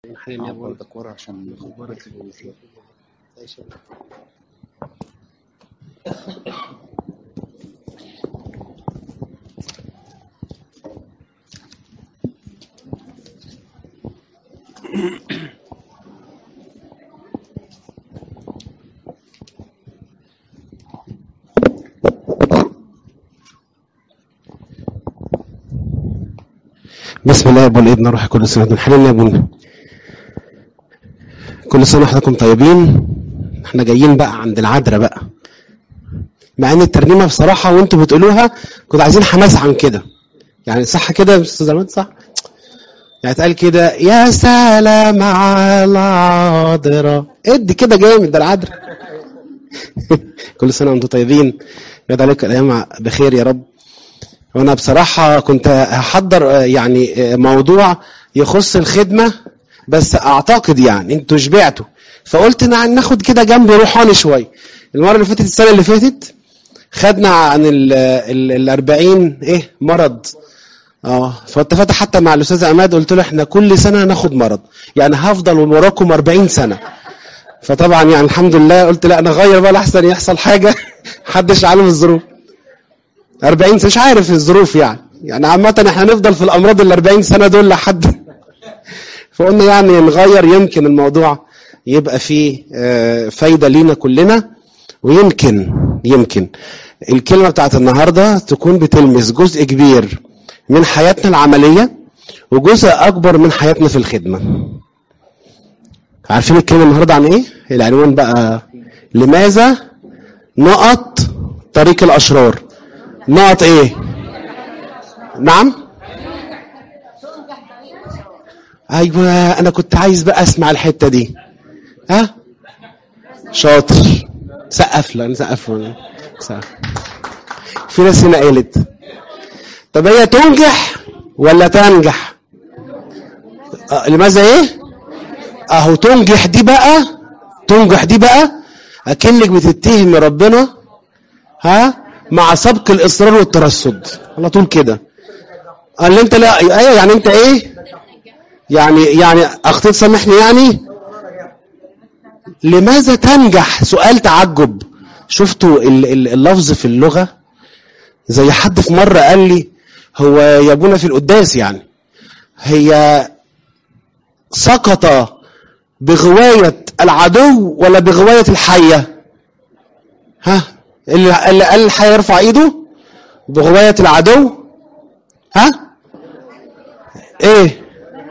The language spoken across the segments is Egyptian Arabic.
حاليا يا ابو برضك ورا عشان اخبارك بسم الله ابو الابن روح كل سنه وانتم حاليا يا ابونا كل سنه وحضراتكم طيبين احنا جايين بقى عند العذراء بقى مع ان الترنيمه بصراحه وانتوا بتقولوها كنتوا عايزين حماس عن كده يعني صح كده يا استاذ عماد صح يعني اتقال كده يا سلام على العذراء ادي كده جامد ده العذراء كل سنه وانتم طيبين يعود عليك الايام بخير يا رب وانا بصراحه كنت هحضر آه، يعني آه، موضوع يخص الخدمه بس اعتقد يعني انتوا شبعتوا فقلت نع- ناخد كده جنب روحاني شويه المره اللي فاتت السنه اللي فاتت خدنا عن ال ال ال 40 ايه مرض اه فاتفقت حتى مع الاستاذ عماد قلت له احنا كل سنه هناخد مرض يعني هفضل وراكم 40 سنه فطبعا يعني الحمد لله قلت لا نغير بقى لحسن يحصل حاجه محدش عالم الظروف 40 سنه مش عارف الظروف يعني يعني عامه احنا هنفضل في الامراض ال 40 سنه دول لحد فقلنا يعني نغير يمكن الموضوع يبقى فيه آه، فايده لينا كلنا ويمكن يمكن الكلمه بتاعت النهارده تكون بتلمس جزء كبير من حياتنا العمليه وجزء اكبر من حياتنا في الخدمه عارفين الكلمه النهارده عن ايه العنوان بقى لماذا نقط طريق الاشرار نقط ايه نعم ايوه انا كنت عايز بقى اسمع الحته دي ها شاطر سقف له نسقف له سقف في ناس هنا قالت طب هي تنجح ولا تنجح آه لماذا ايه اهو تنجح دي بقى تنجح دي بقى اكنك بتتهم ربنا ها مع سبق الاصرار والترصد على طول كده قال لي انت لا ايوه يعني انت ايه يعني يعني اخطيت سامحني يعني لماذا تنجح سؤال تعجب شفتوا ال- ال- اللفظ في اللغه زي حد في مره قال لي هو يا ابونا في القداس يعني هي سقط بغوايه العدو ولا بغوايه الحيه ها اللي اللي قال الحي يرفع ايده بغواية العدو ها ايه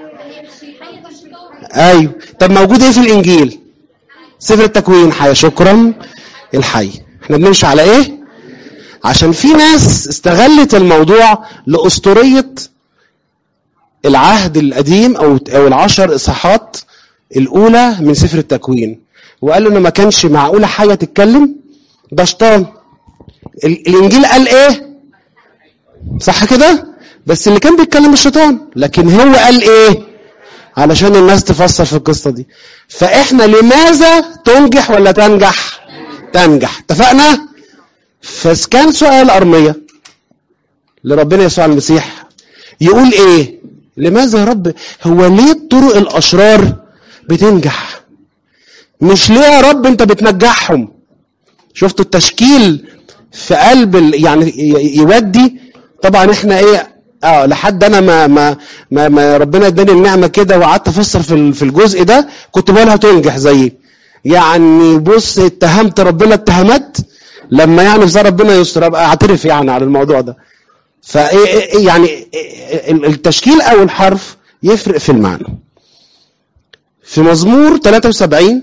ايوه طب موجود ايه في الانجيل سفر التكوين حي شكرا الحي احنا بنمشي على ايه عشان في ناس استغلت الموضوع لاسطوريه العهد القديم او او العشر اصحاحات الاولى من سفر التكوين وقالوا ان ما كانش معقوله حاجه تتكلم ده شيطان ال- الانجيل قال ايه صح كده بس اللي كان بيتكلم الشيطان لكن هو قال ايه علشان الناس تفسر في القصه دي فاحنا لماذا تنجح ولا تنجح تنجح اتفقنا فكان سؤال ارميه لربنا يسوع المسيح يقول ايه لماذا يا رب هو ليه طرق الاشرار بتنجح مش ليه يا رب انت بتنجحهم شفتوا التشكيل في قلب ال... يعني ي- يودي طبعا احنا ايه اه لحد انا ما ما ما, ما ربنا اداني النعمه كده وقعدت افسر في ال- في الجزء ده كنت بقولها تنجح زيي يعني بص اتهمت ربنا اتهامات لما يعني في ربنا يستر ابقى اعترف يعني على الموضوع ده فايه إيه- إيه يعني إيه- ال- التشكيل او الحرف يفرق في المعنى في مزمور 73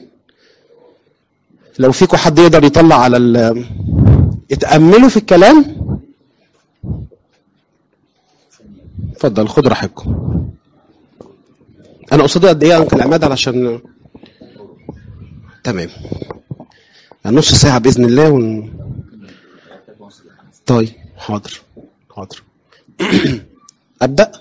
لو فيكم حد يقدر يطلع على ال اتأملوا في الكلام اتفضل خد راحتكم انا قصادي قد ايه يا انكل عماد علشان تمام نص ساعة بإذن الله ون... طيب حاضر حاضر أبدأ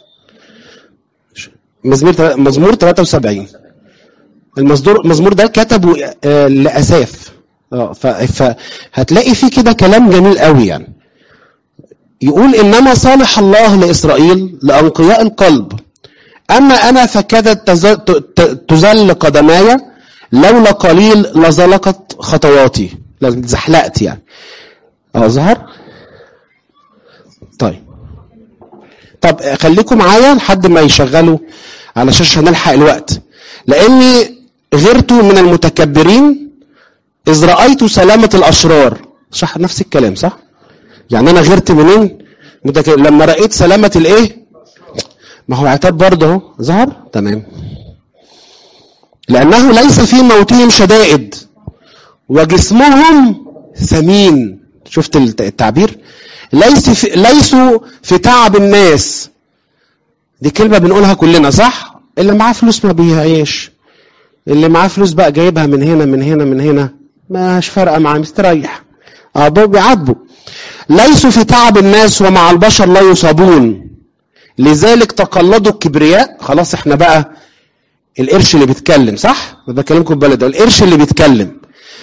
مزمور مزمور 73 المزمور المزمور ده كتبه آه، لأساف اه ف- فهتلاقي فيه كده كلام جميل قوي يعني يقول انما صالح الله لاسرائيل لانقياء القلب أما أنا فكادت تز- ت- ت- تزل قدماي لولا قليل لزلقت خطواتي لازم اتزحلقت يعني اه ظهر طيب طب خليكم معايا لحد ما يشغلوا على شاشة نلحق الوقت لاني غرت من المتكبرين اذ رأيت سلامة الاشرار صح نفس الكلام صح يعني انا غرت منين متكبر لما رأيت سلامة الايه ما هو عتاب برضه اهو ظهر تمام لانه ليس في موتهم شدائد وجسمهم ثمين شفت الت- التعبير ليس في ليسوا في تعب الناس دي كلمة بنقولها كلنا صح اللي معاه فلوس ما بيعيش اللي معاه فلوس بقى جايبها من هنا من هنا من هنا مش فارقة معاه مستريح اه دول بيعاتبوا ليسوا في تعب الناس ومع البشر لا يصابون لذلك تقلدوا الكبرياء خلاص احنا بقى القرش اللي بيتكلم صح؟ أنا بكلمكم ببلد القرش اللي بيتكلم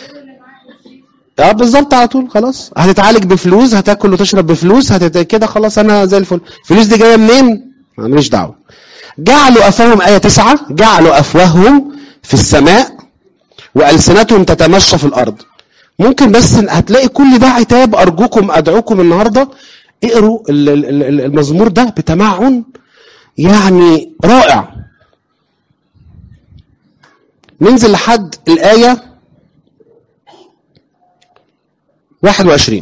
اه بالظبط على طول خلاص هتتعالج بفلوس هتاكل وتشرب بفلوس هتت... كده خلاص انا زي الفل الفلوس دي جايه منين؟ أنا ماليش دعوه جعلوا افواههم ايه تسعة جعلوا افواههم في السماء والسنتهم تتمشى في الارض ممكن بس هتلاقي كل ده عتاب ارجوكم ادعوكم النهارده اقروا ال- ال- ال- المزمور ده بتمعن يعني رائع ننزل لحد الآية 21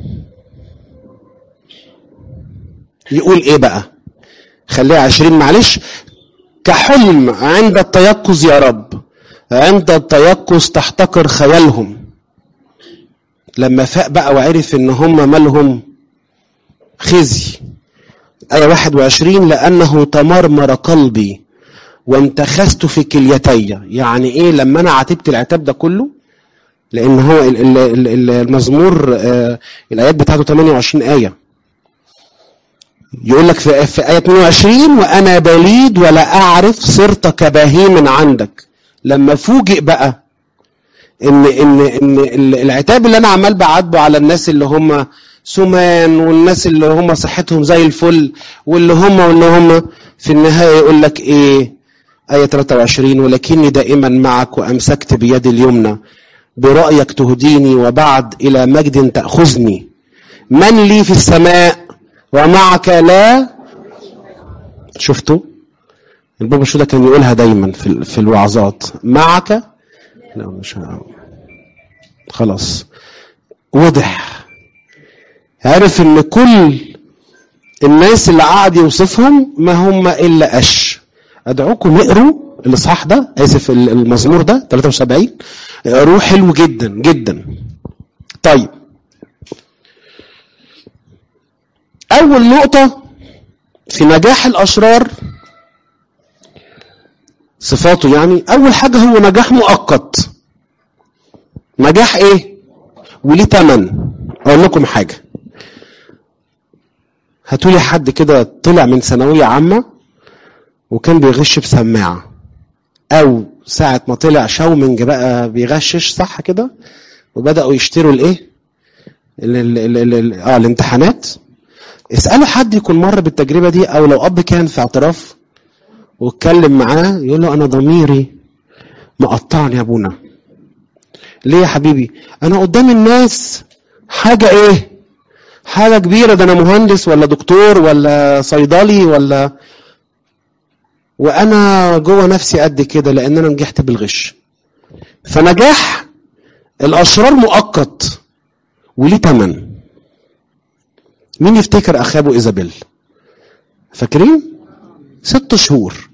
يقول ايه بقى خليها 20 معلش كحلم عند التيقظ يا رب عند التيقظ تحتقر خيالهم لما فاق بقى وعرف ان هم مالهم خزي آية 21 لأنه تمرمر قلبي وانتخست في كليتي يعني ايه لما انا عاتبت العتاب ده كله لان هو ال- ال- ال- ال- المزمور آه، الايات بتاعته 28 ايه يقول لك في في ايه 22 وانا بليد ولا اعرف صرت كبهيم عندك لما فوجئ بقى ان ان ان ال- العتاب اللي انا عمال بعاتبه على الناس اللي هم سمان والناس اللي هم صحتهم زي الفل واللي هم واللي هم في النهايه يقول لك ايه آية 23 ولكني دائما معك وأمسكت بيدي اليمنى برأيك تهديني وبعد إلى مجد تأخذني من لي في السماء ومعك لا شفتوا البابا شو ده كان يقولها دايما في ال- في الوعظات معك لا مش ه- خلاص وضح عرف ان كل الناس اللي قعد يوصفهم ما هم الا قش ادعوكم اقروا الاصحاح ده اسف ال- المزمور ده 73 اقروه حلو جدا جدا طيب اول نقطة في نجاح الاشرار صفاته يعني اول حاجة هو نجاح مؤقت نجاح ايه وليه تمن اقول لكم حاجة هاتولي حد كده طلع من ثانوية عامة وكان بيغش بسماعة او ساعة ما طلع شاومنج بقى بيغشش صح كده وبدأوا يشتروا الايه ال ال ال ال ال اه الامتحانات اسألوا حد يكون مر بالتجربة دي او لو اب كان في اعتراف واتكلم معاه يقول له انا ضميري مقطعني يا ابونا ليه يا حبيبي انا قدام الناس حاجة ايه حاجة كبيرة ده انا مهندس ولا دكتور ولا صيدلي ولا وانا جوه نفسي قد كده لان انا نجحت بالغش فنجاح الاشرار مؤقت وليه تمن مين يفتكر اخابه ايزابيل فاكرين ست شهور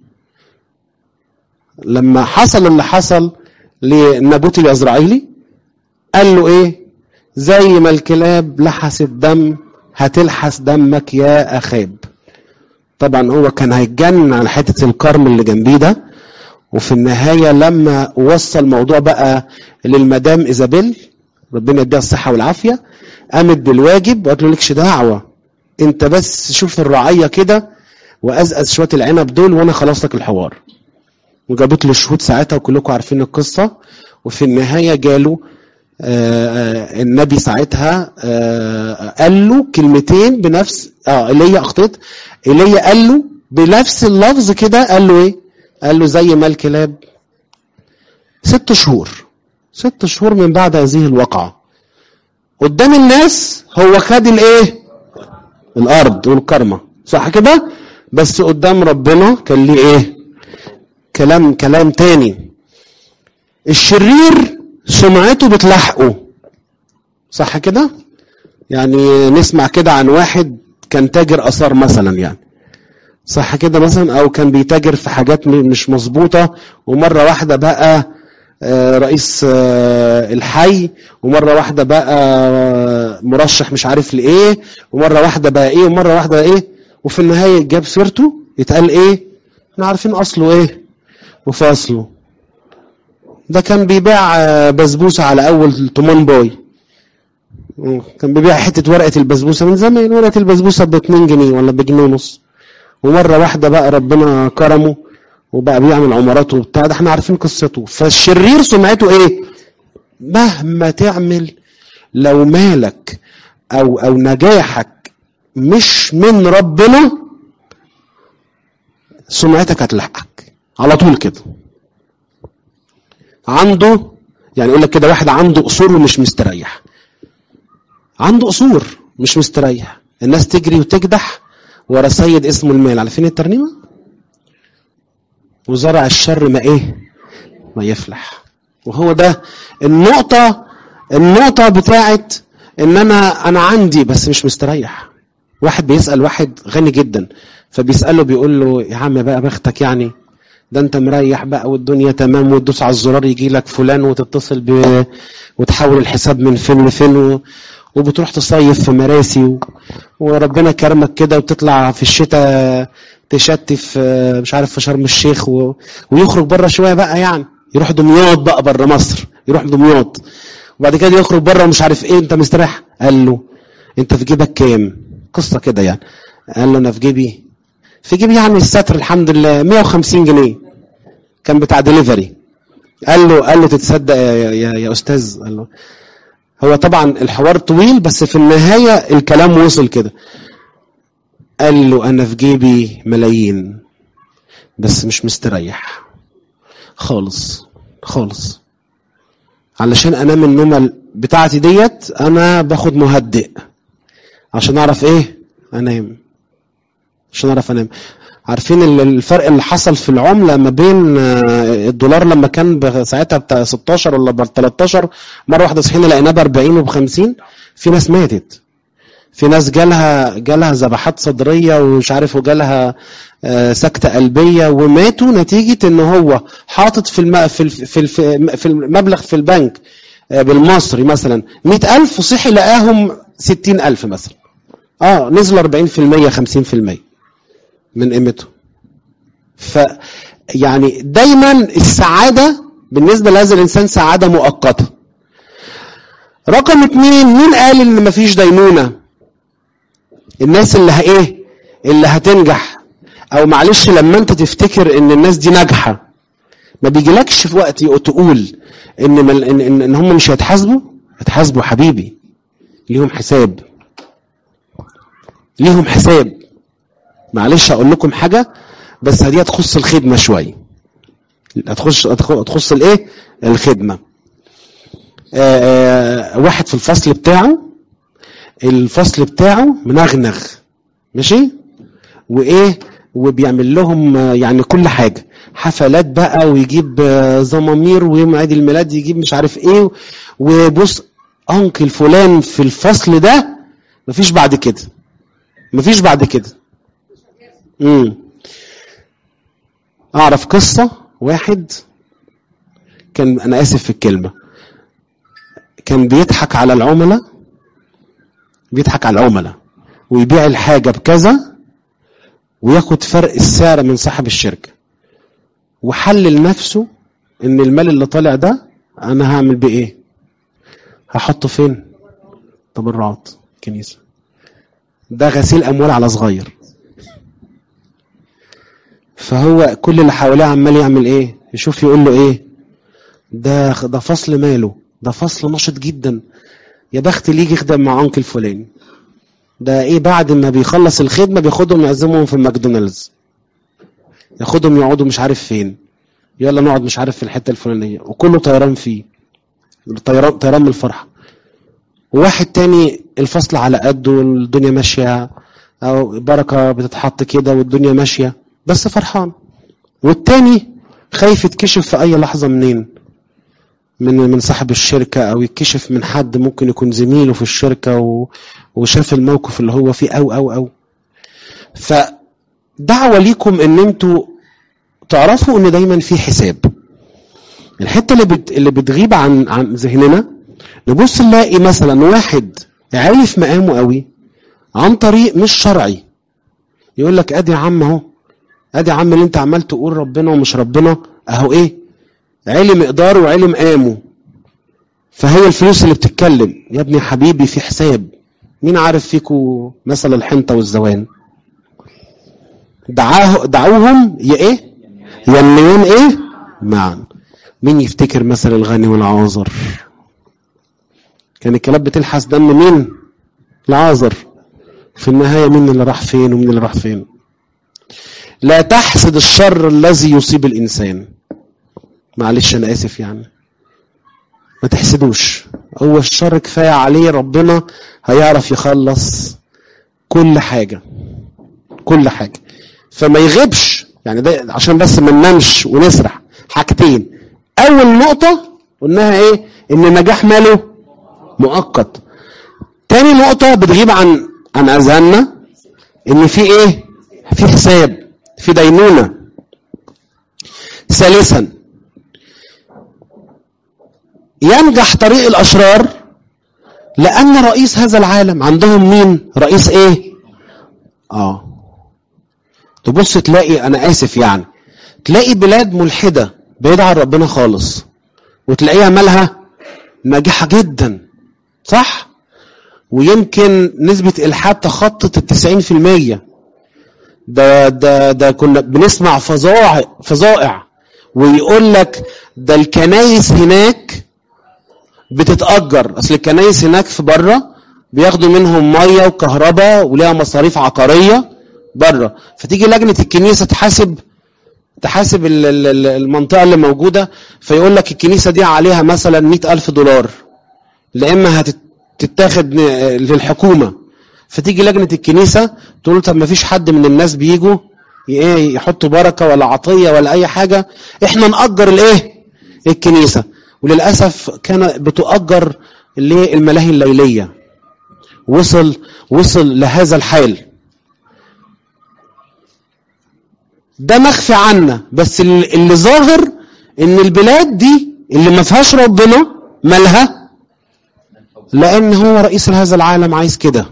لما حصل اللي حصل لنابوت اليزرعيلي قال له ايه زي ما الكلاب لحست دم هتلحس دمك يا اخاب طبعا هو كان هيتجنن على حته الكرم اللي جنبيه ده وفي النهايه لما وصل الموضوع بقى للمدام ايزابيل ربنا يديها الصحه والعافيه قامت بالواجب وقالت له لكش دعوه انت بس شوف الرعيه كده وازقز شويه العنب دول وانا خلصت لك الحوار وجابت له الشهود ساعتها وكلكم عارفين القصه وفي النهايه جاله آه، آه، النبي ساعتها آه، قال له كلمتين بنفس اه ايليا اخطيت ايليا قال له بنفس اللفظ كده قال له ايه قال له زي ما الكلاب ست شهور ست شهور من بعد هذه الواقعة قدام الناس هو خد الايه الارض والكرمة صح كده بس قدام ربنا كان ليه ايه كلام كلام تاني الشرير سمعته بتلحقه صح كده يعني نسمع كده عن واحد كان تاجر اثار مثلا يعني صح كده مثلا او كان بيتاجر في حاجات مش مظبوطه ومره واحده بقى رئيس الحي ومره واحده بقى مرشح مش عارف لايه ومره واحده بقى ايه ومره واحده ايه وفي النهايه جاب سيرته يتقال ايه احنا عارفين اصله ايه وفاصله ده كان بيبيع بسبوسه على اول تومون بوي كان بيبيع حته ورقه البسبوسه من زمان ورقه البسبوسه ب 2 جنيه ولا بجنيه ونص ومره واحده بقى ربنا كرمه وبقى بيعمل عمارات وبتاع ده احنا عارفين قصته فالشرير سمعته ايه مهما تعمل لو مالك او او نجاحك مش من ربنا سمعتك هتلحقك على طول كده عنده يعني يقول لك كده واحد عنده قصور ومش مستريح عنده قصور مش مستريح الناس تجري وتكدح ورا سيد اسمه المال عارفين الترنيمه وزرع الشر ما ايه ما يفلح وهو ده النقطة النقطة بتاعت ان انا انا عندي بس مش مستريح واحد بيسأل واحد غني جدا فبيسأله بيقول له يا عم بقى بختك يعني ده انت مريح بقى والدنيا تمام وتدوس على الزرار يجي لك فلان وتتصل ب وتحول الحساب من فين لفين و... وبتروح تصيف في مراسي و... وربنا كرمك كده وتطلع في الشتاء تشتي في مش عارف في شرم الشيخ و... ويخرج بره شويه بقى يعني يروح دمياط بقى بره مصر يروح دمياط وبعد كده يخرج بره ومش عارف ايه انت مستريح قال له انت في جيبك كام قصه كده يعني قال له انا في جيبي في جيبي يعني الستر الحمد لله 150 جنيه كان بتاع دليفري قال له قال له تتصدق يا, يا, يا استاذ قال له هو طبعا الحوار طويل بس في النهايه الكلام وصل كده قال له انا في جيبي ملايين بس مش مستريح خالص خالص علشان انام النومه بتاعتي ديت انا باخد مهدئ عشان اعرف ايه انام عشان اعرف انام عارفين الفرق اللي حصل في العمله ما بين الدولار لما كان ساعتها بتاع 16 ولا ب 13 مره واحده صحينا لقيناه ب 40 وب 50 في ناس ماتت في ناس جالها جالها ذبحات صدريه ومش عارف وجالها سكته قلبيه وماتوا نتيجه ان هو حاطط في الم... في في في المبلغ في البنك بالمصري مثلا 100000 وصحي لقاهم 60000 مثلا اه نزلوا 40% 50% من قيمته ف يعني دايما السعاده بالنسبه لهذا الانسان سعاده مؤقته رقم اتنين مين قال ان مفيش دينونه الناس اللي ايه اللي هتنجح او معلش لما انت تفتكر ان الناس دي ناجحه ما بيجيلكش في وقت تقول ان مل... ان, إن, إن هم مش هيتحاسبوا هيتحاسبوا حبيبي ليهم حساب ليهم حساب معلش اقول لكم حاجه بس دي هتخص الخدمه شويه هتخش هتخص الايه الخدمه آآ واحد في الفصل بتاعه الفصل بتاعه منغنغ ماشي وايه وبيعمل لهم يعني كل حاجه حفلات بقى ويجيب زمامير ويوم عيد الميلاد يجيب مش عارف ايه وبص انكل فلان في الفصل ده مفيش بعد كده مفيش بعد كده امم اعرف قصه واحد كان انا اسف في الكلمه كان بيضحك على العملاء بيضحك على العملاء ويبيع الحاجه بكذا وياخد فرق السعر من صاحب الشركه وحلل نفسه ان المال اللي طالع ده انا هعمل بيه ايه هحطه فين تبرعات كنيسه ده غسيل اموال على صغير فهو كل اللي حواليه عمال يعمل ايه يشوف يقول له ايه ده ده فصل ماله ده فصل نشط جدا يا بخت اللي يجي يخدم مع انكل فلاني ده ايه بعد ما بيخلص الخدمه بياخدهم يعزمهم في ماكدونالدز ياخدهم يقعدوا مش عارف فين يلا نقعد مش عارف في الحته الفلانيه وكله طيران فيه طيران طيران من الفرحه وواحد تاني الفصل على قده والدنيا ماشيه او بركه بتتحط كده والدنيا ماشيه بس فرحان والتاني خايف يتكشف في اي لحظه منين من من صاحب الشركه او يتكشف من حد ممكن يكون زميله في الشركه و... وشاف الموقف اللي هو فيه او او او فدعوه ليكم ان انتوا تعرفوا ان دايما في حساب الحته اللي بت... اللي بتغيب عن عن ذهننا نبص نلاقي مثلا واحد عالي في مقامه قوي عن طريق مش شرعي يقول لك ادي يا عم اهو ادي يا عم اللي انت عمال تقول ربنا ومش ربنا اهو ايه علي مقداره وعلي مقامه فهي الفلوس اللي بتتكلم يا ابني حبيبي في حساب مين عارف فيكو مثل الحنطه والزوان دعاه دعوهم يا ايه ينميون ايه معا مين يفتكر مثل الغني والعازر كان الكلاب بتلحس دم مين العازر في النهاية مين اللي راح فين ومين اللي راح فين لا تحسد الشر الذي يصيب الإنسان معلش أنا آسف يعني ما تحسدوش هو الشر كفاية عليه ربنا هيعرف يخلص كل حاجة كل حاجة فما يغيبش يعني ده عشان بس ما ننامش ونسرح حاجتين أول نقطة قلناها إيه إن النجاح ماله مؤقت تاني نقطة بتغيب عن عن أذهاننا إن في إيه في حساب في دينونة ثالثا ينجح طريق الأشرار لأن رئيس هذا العالم عندهم مين رئيس إيه آه تبص تلاقي أنا آسف يعني تلاقي بلاد ملحدة بعيدة عن ربنا خالص وتلاقيها مالها ناجحة جدا صح ويمكن نسبة إلحاد تخطت التسعين في المية ده ده ده كنا بنسمع فظائع فظائع ويقول لك ده الكنايس هناك بتتأجر أصل الكنايس هناك في بره بياخدوا منهم مية وكهرباء وليها مصاريف عقارية بره فتيجي لجنة الكنيسة تحاسب تحاسب المنطقة اللي موجودة فيقول لك الكنيسة دي عليها مثلا مئة ألف دولار لإما هتتاخد للحكومة فتيجي لجنة الكنيسة تقول طب ما فيش حد من الناس بيجوا ايه يحطوا بركة ولا عطية ولا أي حاجة احنا نأجر الايه الكنيسة وللأسف كان بتؤجر اللي الملاهي الليلية وصل وصل لهذا الحال ده مخفي عنا بس اللي ظاهر ان البلاد دي اللي ما فيهاش ربنا مالها لان هو رئيس هذا العالم عايز كده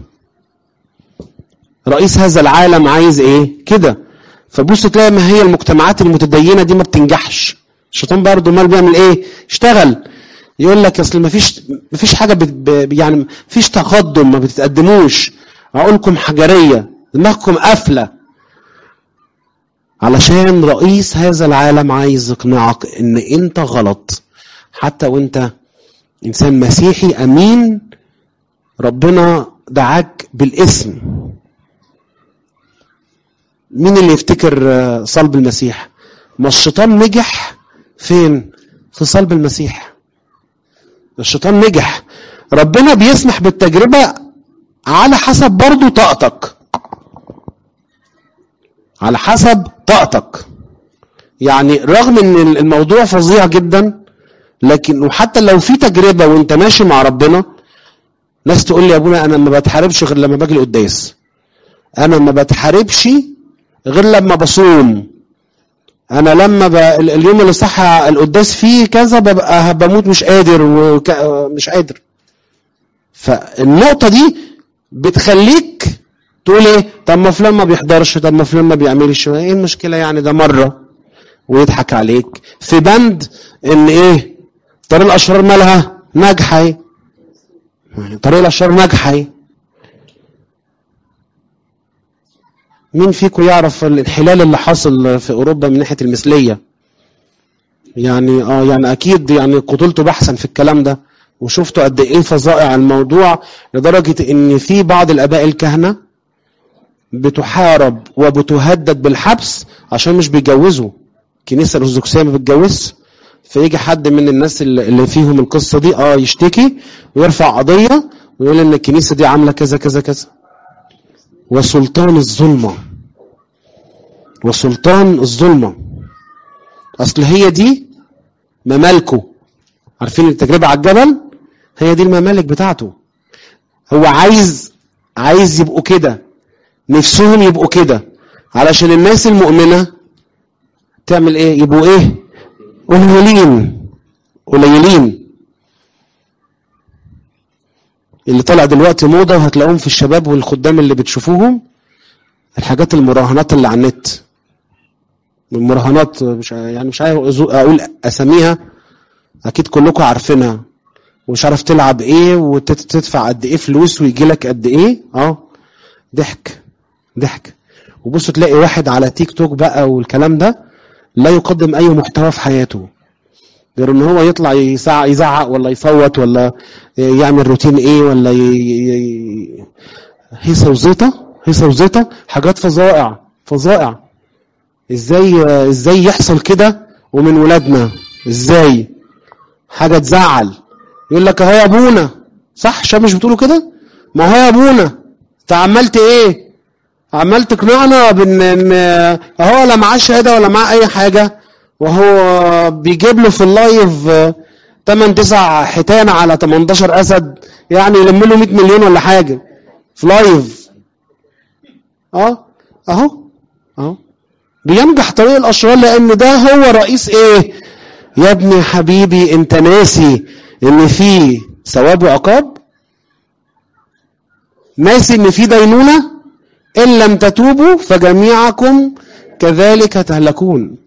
رئيس هذا العالم عايز ايه كده فبص تلاقي ما هي المجتمعات المتدينه دي ما بتنجحش الشيطان برضه مال بيعمل ايه اشتغل يقول لك اصل ما فيش ما فيش حاجه بت يعني ما فيش تقدم ما بتتقدموش عقولكم حجريه دماغكم قافله علشان رئيس هذا العالم عايز يقنعك ان انت غلط حتى وانت انسان مسيحي امين ربنا دعاك بالاسم مين اللي يفتكر صلب المسيح ما الشيطان نجح فين في صلب المسيح الشيطان نجح ربنا بيسمح بالتجربة على حسب برضو طاقتك على حسب طاقتك يعني رغم ان الموضوع فظيع جدا لكن وحتى لو في تجربة وانت ماشي مع ربنا ناس تقول لي يا ابونا انا ما بتحاربش غير لما باجي القداس انا ما بتحاربش غير لما بصوم انا لما ب... اليوم اللي صح القداس فيه كذا ببقى بموت مش قادر وك... مش قادر فالنقطة دي بتخليك تقول ايه طب ما فلان ما بيحضرش طب ما فلان ما بيعملش ايه المشكلة يعني ده مرة ويضحك عليك في بند ان ايه طريق الاشرار مالها ناجحة ايه طريق الاشرار ناجحة ايه مين فيكم يعرف الانحلال اللي حاصل في اوروبا من ناحيه المثليه يعني اه يعني اكيد يعني قتلت بحثا في الكلام ده وشفتوا قد ايه فظائع الموضوع لدرجه ان في بعض الاباء الكهنه بتحارب وبتهدد بالحبس عشان مش بيتجوزوا الكنيسه الارثوذكسيه ما بتجوزش فيجي حد من الناس اللي اللي فيهم القصه دي اه يشتكي ويرفع قضيه ويقول ان الكنيسه دي عامله كذا كذا كذا وسلطان الظلمه وسلطان الظلمه اصل هي دي ممالكه عارفين التجربه على الجبل هي دي الممالك بتاعته هو عايز عايز يبقوا كده نفسهم يبقوا كده علشان الناس المؤمنه تعمل ايه يبقوا ايه قليلين قليلين اللي طالع دلوقتي موضه وهتلاقوهم في الشباب والخدام اللي بتشوفوهم الحاجات المراهنات اللي على النت المراهنات مش يعني مش عارف أزو- اقول اساميها اكيد كلكم عارفينها ومش عارف تلعب ايه وتدفع قد ايه فلوس ويجي لك قد ايه اه ضحك ضحك وبص تلاقي واحد على تيك توك بقى والكلام ده لا يقدم اي محتوى في حياته غير ان هو يطلع يزعق, يزعق ولا يصوت ولا يعمل روتين ايه ولا ي... ي... هيصه وزيطه هيصه وزيطه حاجات فظائع فظائع ازاي ازاي يحصل كده ومن ولادنا ازاي حاجه تزعل يقول لك اهو يا ابونا صح شباب مش بتقولوا كده ما هو يا ابونا انت عملت ايه عمال تقنعنا بان ان اهو لا معاه شهاده ولا معاه اي حاجه وهو بيجيب له في اللايف 8 9 حيتان على 18 اسد يعني يلم له 100 مليون ولا حاجه في لايف اه اهو اهو بينجح طريق الاشرار لان ده هو رئيس ايه يا ابني حبيبي انت ناسي ان في ثواب وعقاب ناسي ان في دينونه ان لم تتوبوا فجميعكم كذلك تهلكون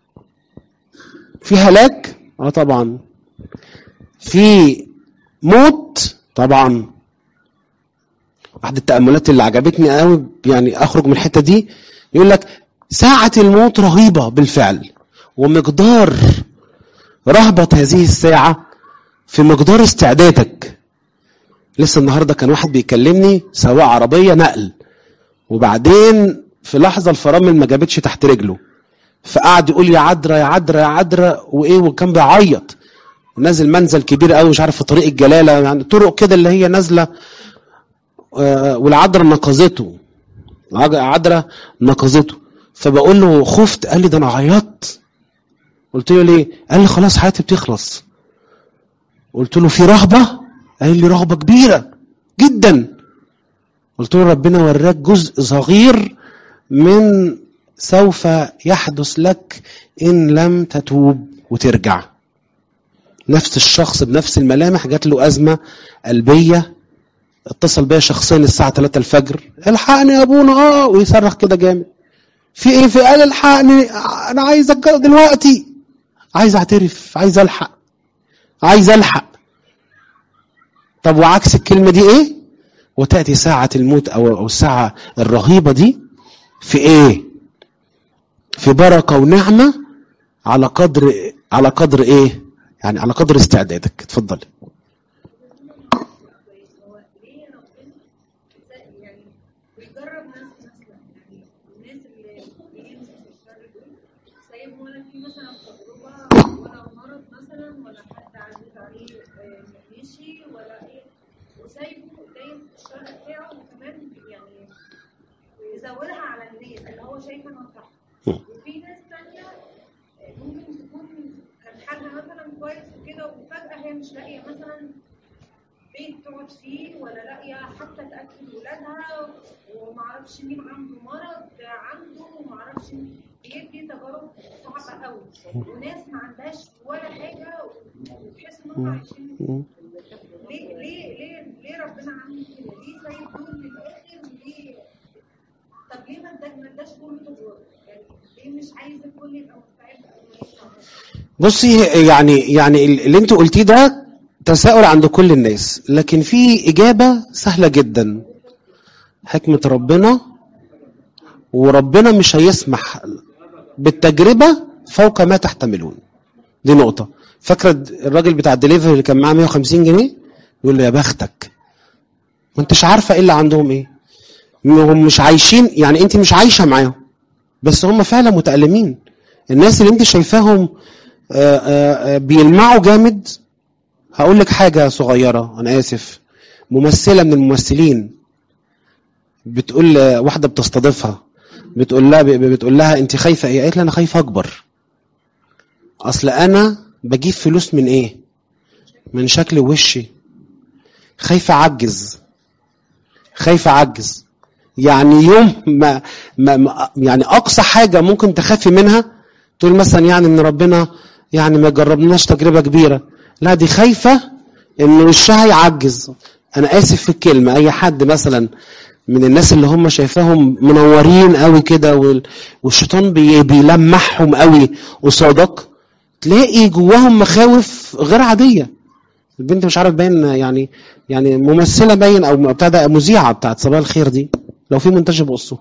في هلاك اه طبعا في موت طبعا واحد التأملات اللي عجبتني قوي يعني اخرج من الحتة دي يقول لك ساعة الموت رهيبة بالفعل ومقدار رهبة هذه الساعة في مقدار استعدادك لسه النهاردة كان واحد بيكلمني سواق عربية نقل وبعدين في لحظة الفرامل ما جابتش تحت رجله فقعد يقول يا عدرا يا عدرا يا عدرا وايه وكان بيعيط نازل منزل كبير قوي مش عارف في طريق الجلاله يعني طرق كده اللي هي نازله آه، والعذراء نقذته عذراء نقذته فبقول له خفت قال لي ده انا عيطت قلت له ليه قال لي خلاص حياتي بتخلص قلت له في رهبه قال لي رهبه كبيره جدا قلت له ربنا وراك جزء صغير من سوف يحدث لك ان لم تتوب وترجع نفس الشخص بنفس الملامح جات له ازمه قلبيه اتصل بيا شخصيا الساعه 3 الفجر الحقني يا ابونا اه ويصرخ كده جامد في ايه في قال الحقني انا عايز اتجوز دلوقتي عايز اعترف عايز الحق عايز الحق طب وعكس الكلمه دي ايه وتاتي ساعه الموت او او الساعه الرهيبه دي في ايه في بركه ونعمه على قدر على قدر ايه يعني على قدر استعدادك اتفضلي هو ليه ربنا يعني بيجرب ناس مثلا يعني الناس اللي بيمشوا في الشر دول سايب ولا في مثلا تجربه ولا مرض مثلا ولا حد عزيز عليه آه، مشي ولا ايه وسايبه دايم في الشر بتاعه وكمان يعني يزودها على الناس اللي هو شايف انها صح وفي ناس تانية آه، ممكن تكون كان حالها مثلا كويس وكده وفجأة هي مش لاقية مثلا بيت تقعد فيه ولا لاقيه حتى تاكل ولادها ومعرفش مين عنده مرض عنده ومعرفش مين بيدي تجارب صعبه قوي وناس ما عندهاش ولا حاجه وتحس ان هم عايشين ليه ليه ليه ليه ربنا عامل كده؟ ليه سايب دول للاخر؟ ليه طب ليه ما اداش ما اداش كله تجارب؟ يعني ليه مش عايز الكل يبقى مستعد قبل ما يطلع بصي يعني يعني اللي انت قلتيه ده تساؤل عند كل الناس لكن في إجابة سهلة جدا حكمة ربنا وربنا مش هيسمح بالتجربة فوق ما تحتملون دي نقطة فاكرة الراجل بتاع الدليفري اللي كان معاه 150 جنيه يقول له يا بختك ما انتش عارفة ايه اللي عندهم ايه انهم مش عايشين يعني انت مش عايشه معاهم بس هم فعلا متألمين الناس اللي انت شايفاهم آه، آه، آه، بيلمعوا جامد هقول لك حاجه صغيره انا اسف ممثله من الممثلين بتقول ل- واحده بتستضيفها بتقول لها بتقول لها انت خايفه ايه قالت لها انا خايفه اكبر اصل انا بجيب فلوس من ايه من شكل وشي خايفه اعجز خايفه اعجز يعني يوم ما, ما, ما يعني اقصى حاجه ممكن تخافي منها تقول مثلا يعني ان ربنا يعني ما جربناش تجربه كبيره لا دي خايفه ان وشها يعجز انا اسف في الكلمه اي حد مثلا من الناس اللي هم شايفاهم منورين قوي كده وال- والشيطان بي بيلمحهم قوي قصادك تلاقي جواهم مخاوف غير عاديه البنت مش عارف باين يعني يعني ممثله باين او بتاع ده مذيعه بتاعت صباح الخير دي لو في منتج بقصه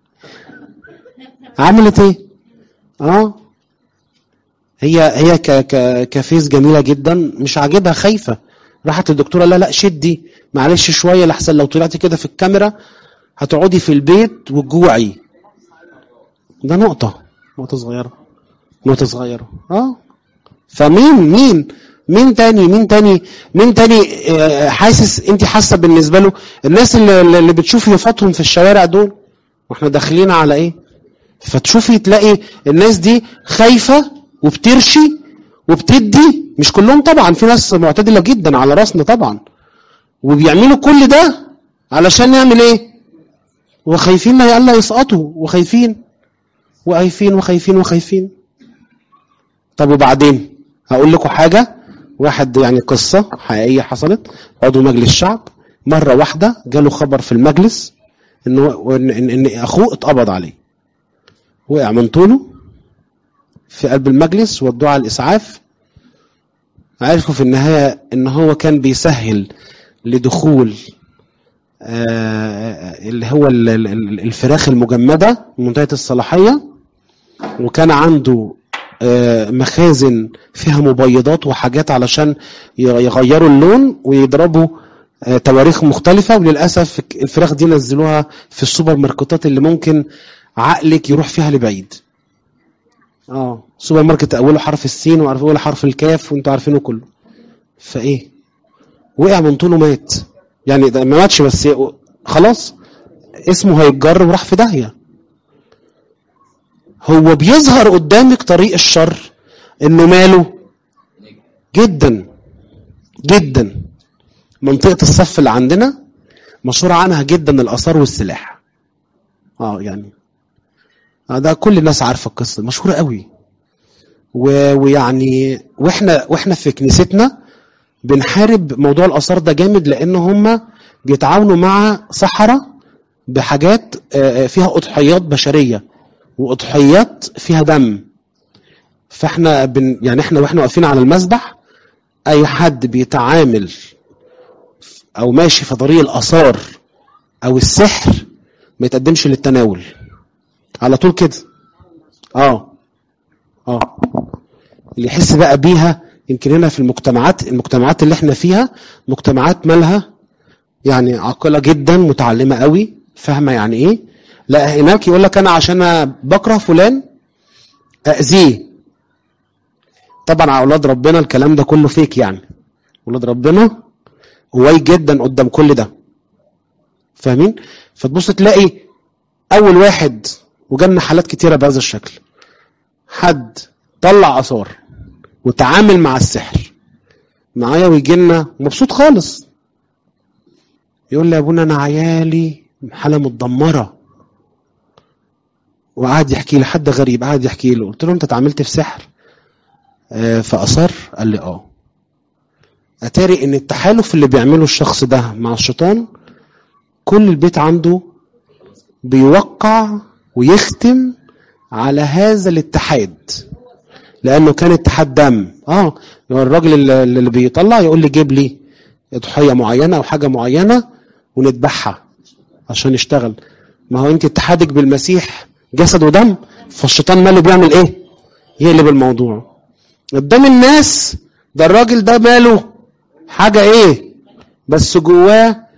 عملت ايه؟ اه هي هي ك ك كفيس جميله جدا مش عاجبها خايفه راحت للدكتوره لا لا شدي معلش شويه لحسن لو طلعتي كده في الكاميرا هتقعدي في البيت وتجوعي ده نقطه نقطه صغيره نقطه صغيره اه فمين مين مين تاني مين تاني مين تاني آه، حاسس انت حاسه بالنسبه له الناس اللي, اللي بتشوفي وفاتهم في الشوارع دول واحنا داخلين على ايه فتشوفي تلاقي الناس دي خايفه وبترشي وبتدي مش كلهم طبعا في ناس معتدله جدا على راسنا طبعا وبيعملوا كل ده علشان نعمل ايه وخايفين لا يلا يسقطوا وخايفين وخايفين وخايفين وخايفين طب وبعدين هقول لكم حاجه واحد يعني قصه حقيقيه حصلت عضو مجلس الشعب مره واحده جاله خبر في المجلس انه ان, إن, إن اخوه اتقبض عليه وقع من طوله في قلب المجلس ودوه على الاسعاف عرفوا في النهايه ان هو كان بيسهل لدخول آه، اللي هو ال- ال- ال- الفراخ المجمده منتهيه الصلاحيه وكان عنده آه، مخازن فيها مبيضات وحاجات علشان يغيروا اللون ويضربوا آه، تواريخ مختلفة وللأسف الفراخ دي نزلوها في السوبر ماركتات اللي ممكن عقلك يروح فيها لبعيد اه سوبر ماركت أوله حرف السين وأوله حرف الكاف وانتوا عارفينه كله فإيه وقع من طوله مات يعني ده ما ماتش بس خلاص اسمه هيتجر وراح في داهيه هو بيظهر قدامك طريق الشر انه ماله جدا جدا منطقة الصف اللي عندنا مشهور عنها جدا الآثار والسلاح اه يعني آه ده كل الناس عارفة القصة مشهورة قوي و... ويعني واحنا واحنا في كنيستنا بنحارب موضوع الآثار ده جامد لأن هم بيتعاونوا مع سحرة بحاجات آه، آه، فيها أضحيات بشرية واضحيات فيها دم فاحنا بن يعني احنا واحنا واقفين على المسبح اي حد بيتعامل او ماشي في طريق الاثار او السحر ما يتقدمش للتناول على طول كده اه اه اللي يحس بقى بيها يمكن هنا في المجتمعات المجتمعات اللي احنا فيها مجتمعات مالها يعني عاقله جدا متعلمه قوي فاهمه يعني ايه لا هناك يقول لك انا عشان أنا بكره فلان اذيه طبعا على اولاد ربنا الكلام ده كله فيك يعني اولاد ربنا قوي جدا قدام كل ده فاهمين فتبص تلاقي اول واحد وجالنا حالات كتيره بهذا الشكل حد طلع اثار وتعامل مع السحر معايا ويجي لنا مبسوط خالص يقول لي يا ابونا انا عيالي حاله متدمره وقعد يحكي لي حد غريب قعد يحكي له قلت له انت اتعاملت في سحر آه فاصر قال لي اه اتاري ان التحالف اللي بيعمله الشخص ده مع الشيطان كل البيت عنده بيوقع ويختم على هذا الاتحاد لانه كان اتحاد دم اه الراجل اللي اللي بيطلع يقول لي جيب لي ضحيه معينه او حاجه معينه ونذبحها عشان يشتغل ما هو انت اتحادك بالمسيح جسد ودم فالشيطان ماله بيعمل ايه يقلب الموضوع قدام الناس ده الراجل ده ماله حاجه ايه بس جواه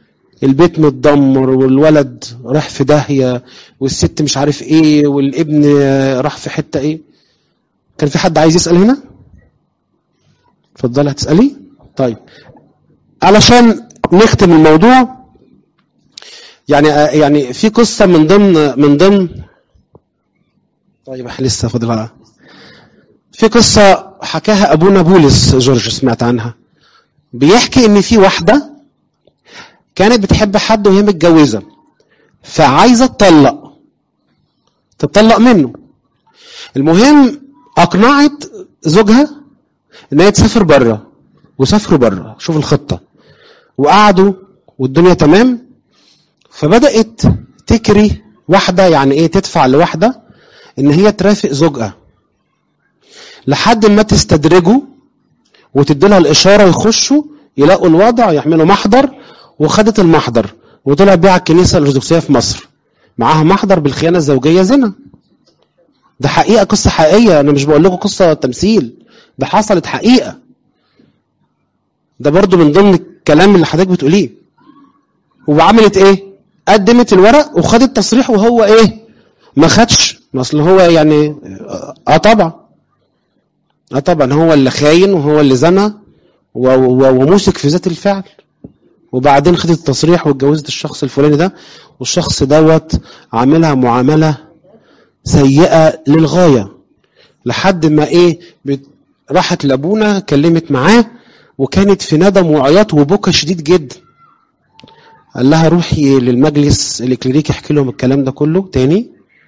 البيت متدمر والولد راح في داهيه والست مش عارف ايه والابن راح في حته ايه كان في حد عايز يسال هنا اتفضلي هتسالي طيب علشان نختم الموضوع يعني يعني في قصه من ضمن من ضمن طيب احنا لسه فاضل في قصه حكاها ابونا بولس جورج سمعت عنها بيحكي ان في واحده كانت بتحب حد وهي متجوزه فعايزه تطلق تطلق منه المهم اقنعت زوجها ان هي تسافر بره وسافروا بره شوف الخطه وقعدوا والدنيا تمام فبدات تكري واحده يعني ايه تدفع لواحده ان هي ترافق زوجها لحد ما تستدرجه وتدي لها الاشاره يخشوا يلاقوا الوضع يعملوا محضر وخدت المحضر وطلع بيها على الكنيسه الارثوذكسيه في مصر معاها محضر بالخيانه الزوجيه زنا ده حقيقه قصه حقيقيه انا مش بقول لكم قصه تمثيل ده حصلت حقيقه ده برضو من ضمن الكلام اللي حضرتك بتقوليه وعملت ايه قدمت الورق وخدت تصريح وهو ايه ما خدش ما اصل هو يعني اه طبعا اه طبعا هو اللي خاين وهو اللي زنى ومسك في ذات الفعل وبعدين خدت التصريح واتجوزت الشخص الفلاني ده والشخص دوت عاملها معامله سيئه للغايه لحد ما ايه راحت لابونا كلمت معاه وكانت في ندم وعياط وبكى شديد جدا قال لها روحي للمجلس الاكليريكي احكي لهم الكلام ده كله تاني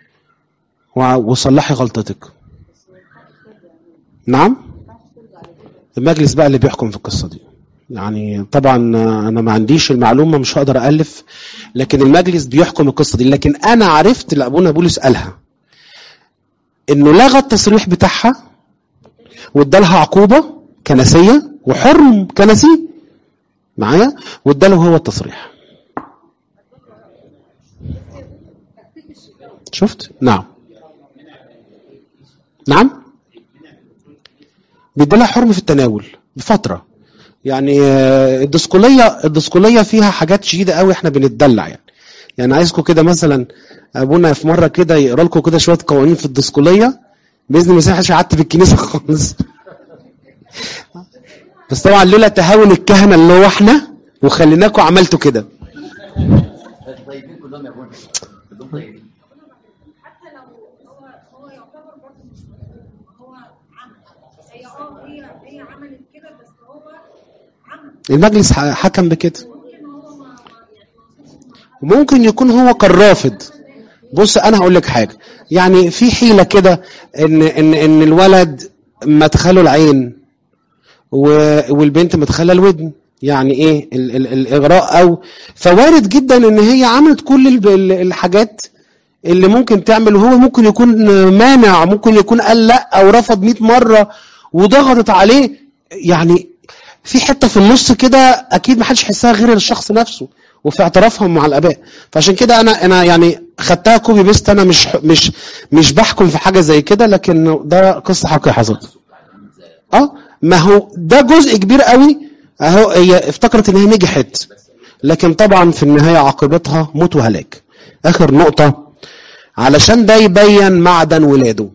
وصلحي غلطتك نعم المجلس بقى اللي بيحكم في القصه دي يعني طبعا انا ما عنديش المعلومه مش هقدر الف لكن المجلس بيحكم القصه دي لكن انا عرفت اللي ابونا بولس قالها انه لغى التصريح بتاعها وادالها عقوبه كنسيه وحرم كنسي معايا واداله هو التصريح شفت نعم نعم بيديلها حرم في التناول بفتره يعني الدسكوليه الدسكوليه فيها حاجات شديده قوي احنا بنتدلع يعني يعني عايزكم كده مثلا ابونا في مره كده يقرا لكم كده شويه قوانين في الدسكوليه باذن الله محدش قعدت في الكنيسه خالص بس طبعا لولا تهاون الكهنه اللي هو احنا وخليناكم عملتوا كده طيبين كلهم يا ابونا كلهم طيبين حتى لو هو هو يعتبر برضه مش هو عمل هي اه هي هي عملت كده بس هو عمل المجلس ح- حكم بكده ممكن هو ما ما- يعني ما وصلش لمرحلة وممكن يكون هو كان رافض بص انا هقول لك حاجه يعني في حيله كده ان ان ان الولد مدخله العين و- والبنت مدخله الودن يعني ايه ال ال الاغراء او فوارد جدا ان هي عملت كل ال- ال- الحاجات اللي ممكن تعمل وهو ممكن يكون مانع ممكن يكون قال لا او رفض 100 مره وضغطت عليه يعني في حته في النص كده اكيد محدش يحسها غير الشخص نفسه وفي اعترافهم مع الاباء فعشان كده انا انا يعني خدتها كوبي بيست انا مش مش مش بحكم في حاجه زي كده لكن ده قصه حقيقيه حصلت اه ما هو ده جزء كبير قوي اهو هي افتكرت ان هي نجحت لكن طبعا في النهايه عاقبتها موت وهلاك اخر نقطه علشان ده يبين معدن ولاده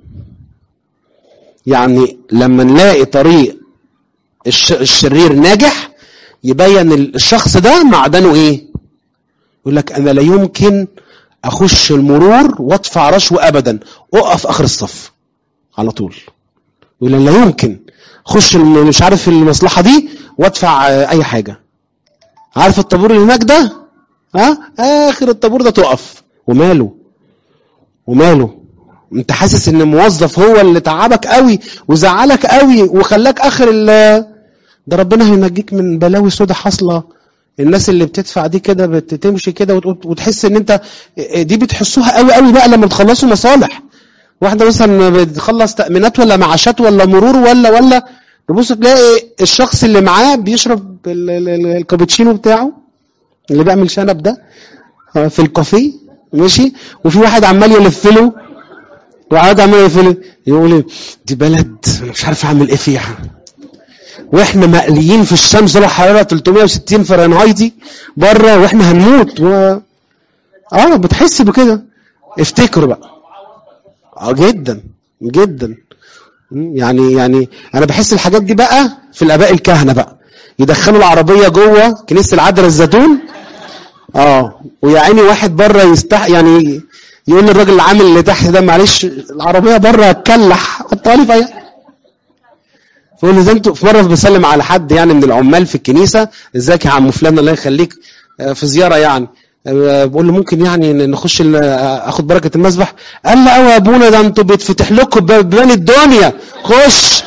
يعني لما نلاقي طريق الش- الشرير ناجح يبين الشخص ده معدنه ايه يقول لك انا لا يمكن اخش المرور وادفع رشوه ابدا اقف اخر الصف على طول يقول أنا لا يمكن اخش الم- مش عارف المصلحه دي وادفع آه، اي حاجه عارف الطابور اللي هناك ده ها اخر الطابور ده تقف وماله وماله انت حاسس ان موظف هو اللي تعبك قوي وزعلك قوي وخلاك اخر ال ده ربنا هينجيك من بلاوي سودا حاصله الناس اللي بتدفع دي كده بتمشي كده وت- وتحس ان انت دي بتحسوها قوي قوي بقى لما تخلصوا مصالح واحده مثلا بتخلص تامينات ولا معاشات ولا مرور ولا ولا تبص تلاقي الشخص اللي معاه بيشرب ال- ال- ال- الكابتشينو بتاعه اللي بيعمل شنب ده آه، في الكافيه ماشي وفي واحد عمال يلف له وقعد عمال يلف له يقول لي، دي بلد أنا مش عارف اعمل ايه فيها واحنا مقليين في الشمس درجه حراره 360 فahrenheit بره واحنا هنموت و... اه بتحس بكده افتكروا بقى اه جدا جدا مم، يعني يعني انا بحس الحاجات دي بقى في الاباء الكهنه بقى يدخلوا العربيه جوه كنيسه العذراء الزيتون اه ويا عيني واحد بره يستح يعني يقول للراجل العامل اللي تحت ده معلش العربيه بره هتكلح حطها لي في أي- فقول له ده انتوا في مره بسلم على حد يعني من العمال في الكنيسه ازيك يا عم فلان الله يخليك آه، في زياره يعني آه، بقول له ممكن يعني نخش ال- آه، اخد بركه المسبح قال لي اه يا ابونا ده انتوا بيتفتح لكم باب- بيبان الدنيا خش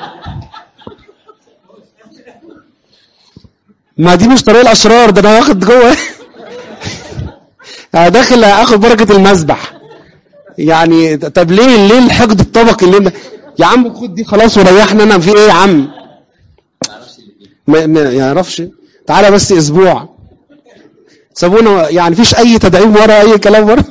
ما دي مش طريق الاشرار ده انا واخد جوه انا داخل اخد بركه المسبح يعني طب ليه ليه الحقد الطبقي اللي انت يا عم خد دي خلاص وريحنا انا في ايه يا عم ما ما يعرفش تعالى بس اسبوع سابونا يعني فيش اي تدعيم ورا اي كلام ورا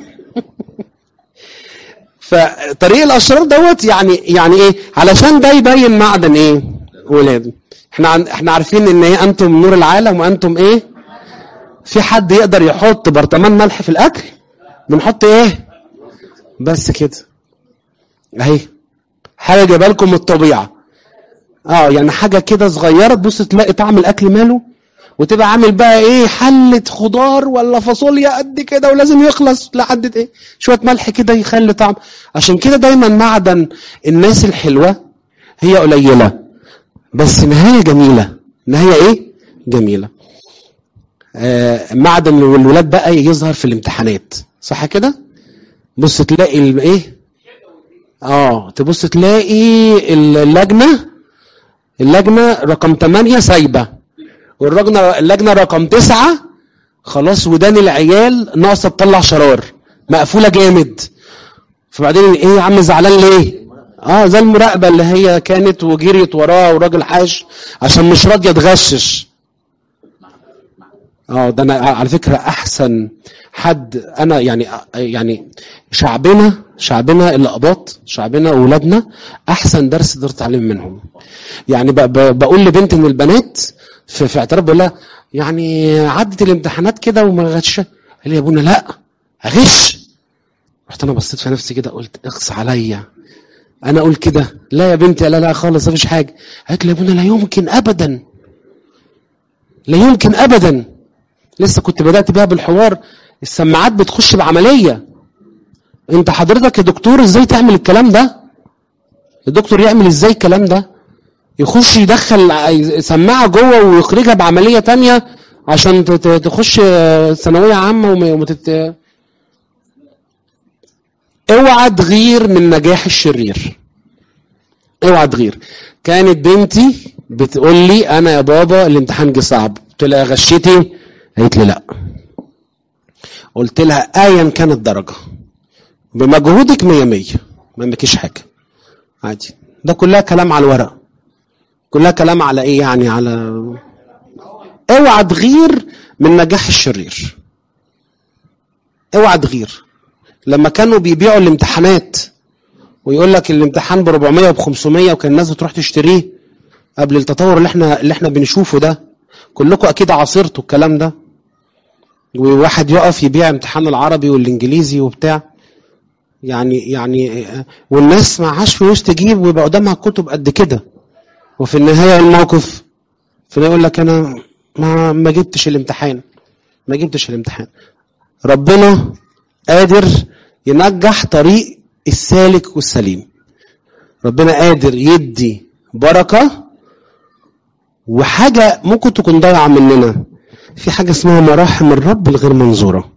فطريق الاشرار دوت يعني يعني ايه علشان ده يبين معدن ايه ولاده احنا عن احنا عارفين ان ايه انتم نور العالم وانتم ايه في حد يقدر يحط برطمان ملح في الاكل بنحط ايه بس كده اهي حاجه جايبه لكم من الطبيعه اه يعني حاجه كده صغيره تبص تلاقي طعم الاكل ماله وتبقى عامل بقى ايه حله خضار ولا فاصوليا قد كده ولازم يخلص لحد ايه شويه ملح كده يخلي طعم عشان كده دايما معدن الناس الحلوه هي قليله بس نهايه جميله نهايه ايه جميله آه معدن الولاد بقى يظهر في الامتحانات صح كده بص تلاقي ال- ايه اه تبص تلاقي اللجنه اللجنه رقم 8 سايبه واللجنه اللجنه رقم 9 خلاص ودان العيال ناقصه تطلع شرار مقفوله جامد فبعدين ايه يا عم زعلان ليه اه زي المراقبه اللي هي كانت وجريت وراه وراجل حاش عشان مش راضيه تغشش اه ده انا على فكره احسن حد انا يعني يعني شعبنا شعبنا الاباط شعبنا واولادنا احسن درس قدرت اتعلم منهم يعني ب- ب- بقول لبنت من البنات في, في اعتراف بقول لها يعني عدت الامتحانات كده وما غش قال لي يا ابونا لا اغش رحت انا بصيت في نفسي كده قلت اخص عليا انا اقول كده لا يا بنتي لا لا خالص مفيش حاجه قالت لي يا ابونا لا يمكن ابدا لا يمكن ابدا لسه كنت بدات بيها بالحوار السماعات بتخش بعمليه انت حضرتك يا دكتور ازاي تعمل الكلام ده الدكتور يعمل ازاي الكلام ده يخش يدخل ع- سماعه جوه ويخرجها بعمليه تانية عشان ت- ت- تخش آه، ثانويه عامه وما وما تت... اوعى تغير من نجاح الشرير اوعى تغير كانت بنتي بتقول لي انا يا بابا الامتحان جه صعب قلت لها غشيتي قالت لي لا قلت لها ايا كانت الدرجه بمجهودك مية مية ما عندكيش حاجه عادي ده كلها كلام على الورق كلها كلام على ايه يعني على اوعى تغير من نجاح الشرير اوعى تغير لما كانوا بيبيعوا الامتحانات ويقول لك الامتحان ب 400 وب 500 وكان الناس بتروح تشتريه قبل التطور اللي احنا اللي احنا بنشوفه ده كلكم اكيد عاصرتوا الكلام ده وواحد يقف يبيع امتحان العربي والانجليزي وبتاع يعني يعني والناس معهاش فلوس تجيب ويبقى قدامها كتب قد كده وفي النهايه الموقف فده يقول لك انا ما ما جبتش الامتحان ما جبتش الامتحان ربنا قادر ينجح طريق السالك والسليم ربنا قادر يدي بركه وحاجه ممكن تكون ضايعه مننا في حاجه اسمها مراحم الرب الغير منظوره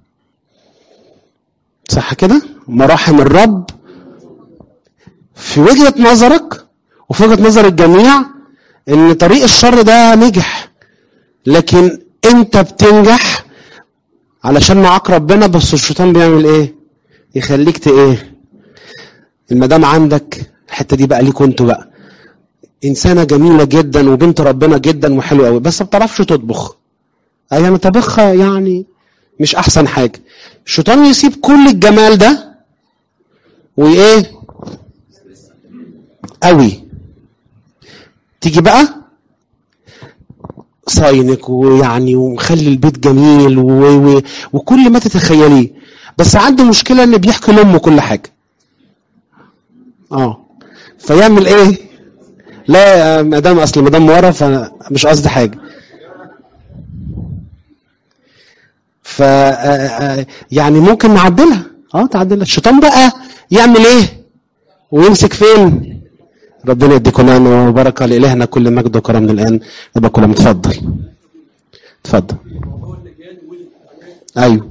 صح كده مراحم الرب في وجهه نظرك وفي وجهه نظر الجميع ان طريق الشر ده نجح لكن انت بتنجح علشان معاك ربنا بس الشيطان بيعمل ايه يخليك ت ايه المدام عندك الحته دي بقى ليكوا انتوا بقى انسانه جميله جدا وبنت ربنا جدا وحلوه قوي بس ما بتعرفش تطبخ يعني طبخها يعني مش احسن حاجه الشيطان يسيب كل الجمال ده وايه قوي تيجي بقى صاينك ويعني ومخلي البيت جميل و... و... وكل ما تتخيليه بس عنده مشكله ان بيحكي لامه كل حاجه اه فيعمل ايه لا يا مدام اصل مدام ورا فمش قصدي حاجه ف آه، آه، يعني ممكن نعدلها اه تعدلها الشيطان بقى يعمل ايه ويمسك فين ربنا يديكم نعمه وبركه لالهنا كل مجد وكرم من الان يبقى كلهم اتفضل اتفضل ايوه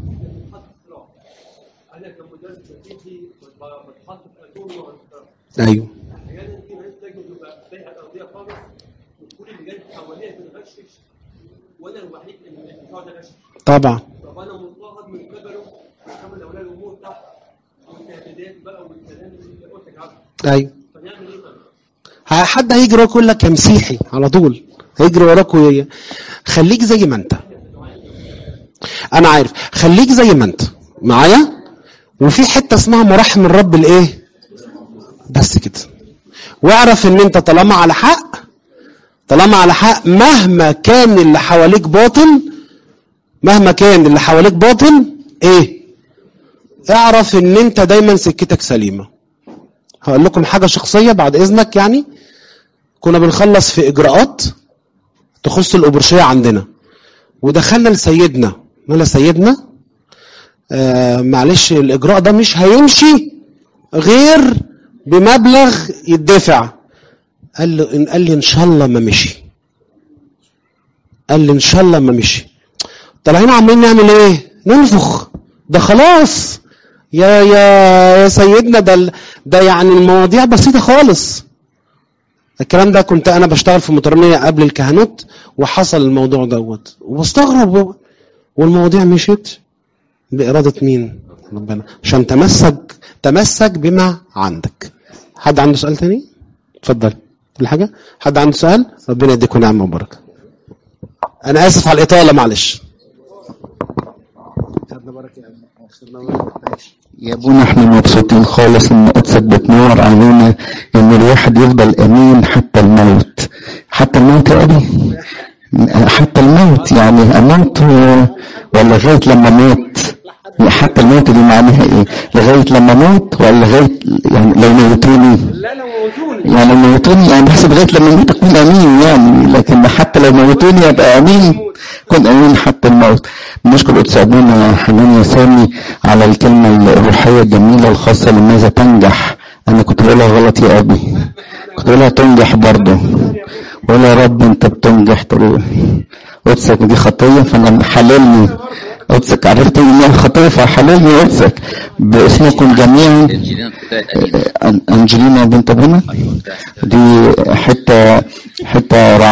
انا كمدرس نتيجي بتحط في اتون وانتقام ايوه احيانا في ناس تجد تبقى تايهه الارضيه خالص وكل اللي جاي حواليها بتغشش وانا الوحيد اللي مش هقعد اغشش طبعا طب انا مضطهد من قبله وكمل اولاد الامور تحت والتهديدات بقى والكلام اللي قلت لك عنه ايوه فنعمل ايه بقى؟ ه- حد هيجري وراك يقول لك يا مسيحي على طول هيجري وراك وي... خليك زي ما انت انا عارف خليك زي ما انت معايا وفي حته اسمها مراحم الرب الايه بس كده واعرف ان انت طالما على حق طالما على حق مهما كان اللي حواليك باطل مهما كان اللي حواليك باطل ايه اعرف ان انت دايما سكتك سليمه هقول لكم حاجه شخصيه بعد اذنك يعني كنا بنخلص في اجراءات تخص الابرشيه عندنا ودخلنا لسيدنا قلنا سيدنا آه معلش الاجراء ده مش هيمشي غير بمبلغ يدفع قال له إن قال لي ان شاء الله ما مشي قال لي ان شاء الله ما مشي طالعين عمالين نعمل ايه ننفخ ده خلاص يا يا يا سيدنا ده ال- ده يعني المواضيع بسيطه خالص الكلام ده كنت انا بشتغل في مطرانيه قبل الكهنوت وحصل الموضوع دوت وبستغرب والمواضيع مشيت باراده مين ربنا عشان تمسك تمسك بما عندك حد عنده سؤال تاني اتفضل الحاجه حد عنده سؤال ربنا يديكم نعمه وبركه انا اسف على الاطاله معلش يا ابونا احنا مبسوطين خالص ان قدسك بتنور علينا ان الواحد يفضل امين حتى الموت حتى الموت يا ابي حتى الموت يعني امنت و- ولا لغايه لما موت حتى الموت دي معناها ايه لغايه لما موت ولا لغايه يعني لو موتوني لا لو موجودين يعني لو موتوني يعني بحسب لغايه لما اموت اكون امين يعني لكن حتى لو موتوني ابقى امين كن امين حتى الموت نشكر قدس ابونا حنان يا سامي على الكلمه الروحيه الجميله الخاصه لماذا تنجح انا كنت بقولها غلط يا ابي كنت بقولها تنجح برضه ولا يا رب انت بتنجح تقول قدسك دي خطيه فانا حللني قدسك عرفت ان هي خطيه فحللني قدسك باسمكم جميعا انجيلنا تأكيد أن- انجلينا بنت ابونا ايوه دي حته حته